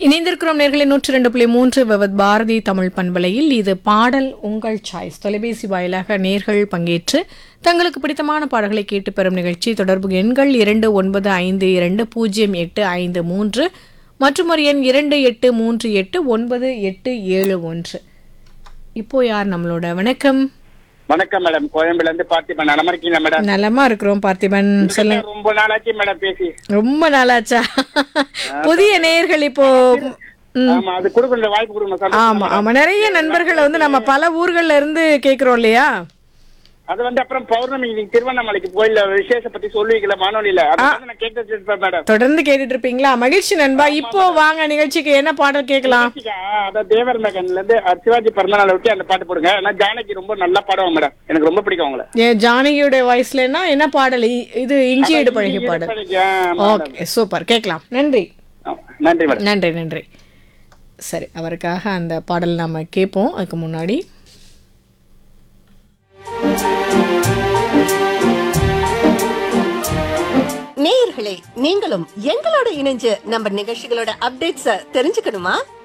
இணைந்திருக்கிறோம் நேர்களை நூற்றி ரெண்டு புள்ளி மூன்று விவத் பாரதி தமிழ் பண்பலையில் இது பாடல் உங்கள் சாய்ஸ் தொலைபேசி வாயிலாக நேர்கள் பங்கேற்று தங்களுக்கு பிடித்தமான பாடல்களை கேட்டு பெறும் நிகழ்ச்சி தொடர்பு எண்கள் இரண்டு ஒன்பது ஐந்து இரண்டு பூஜ்ஜியம் எட்டு ஐந்து மூன்று மற்றும் ஒரு எண் இரண்டு எட்டு மூன்று எட்டு ஒன்பது எட்டு ஏழு ஒன்று இப்போ யார் நம்மளோட வணக்கம் வணக்கம் மேடம் கோயம்புல இருந்து பார்த்திபன் நலமா இருக்கீங்களா மேடம் நலமா இருக்கிறோம் பார்த்திபன் சொல்லுங்க ரொம்ப நாளாச்சு மேடம் பேசி ரொம்ப நாளாச்சா புதிய நேயர்கள் இப்போ ஆமா அது கொடுக்குற வாய்ப்பு கொடுங்க சார் ஆமா ஆமா நிறைய நண்பர்களை வந்து நம்ம பல ஊர்கள்ல இருந்து கேக்குறோம் இல்லையா அது வந்து அப்புறம் பௌர்ணமி இன்னைக்கு திருவண்ணாமலைக்கு கோயில்ல விசேஷ பத்தி சொல்லுவீங்களா வானொலியில அது வந்து நான் கேட்டு வச்சிருப்பேன் மேடம் தொடர்ந்து கேட்டுட்டு இருப்பீங்களா மகிழ்ச்சி நண்பா இப்போ வாங்க நிகழ்ச்சிக்கு என்ன பாடல் கேட்கலாம் ஜெசிகா, அதான் தேவர் மகன்ல இருந்து அஹ், சிவாஜி பிறந்தநாளை ஒட்டி அந்த பாட்டு போடுங்க ஆனா ஜானகி ரொம்ப நல்லா பாடுவாங்க மேடம் எனக்கு ரொம்ப பிடிக்கும் அவங்கள ஏன் ஜானகியோட வாய்ஸ்லன்னா என்ன பாடல் இ- இது இஞ்சி ஈடு பழகி பாடல் ஆமா, மேடம். ஓகே சூப்பர் கேட்கலாம் நன்றி ஆமா, நன்றி மேடம் நன்றி நன்றி சரி அவருக்காக அந்த பாடல் நாம கேட்போம் அதுக்கு முன்னாடி நேயர்களே நீங்களும் எங்களோட இணைஞ்சு நம்ம நிகழ்ச்சிகளோட அப்டேட்ஸ தெரிஞ்சுக்கணுமா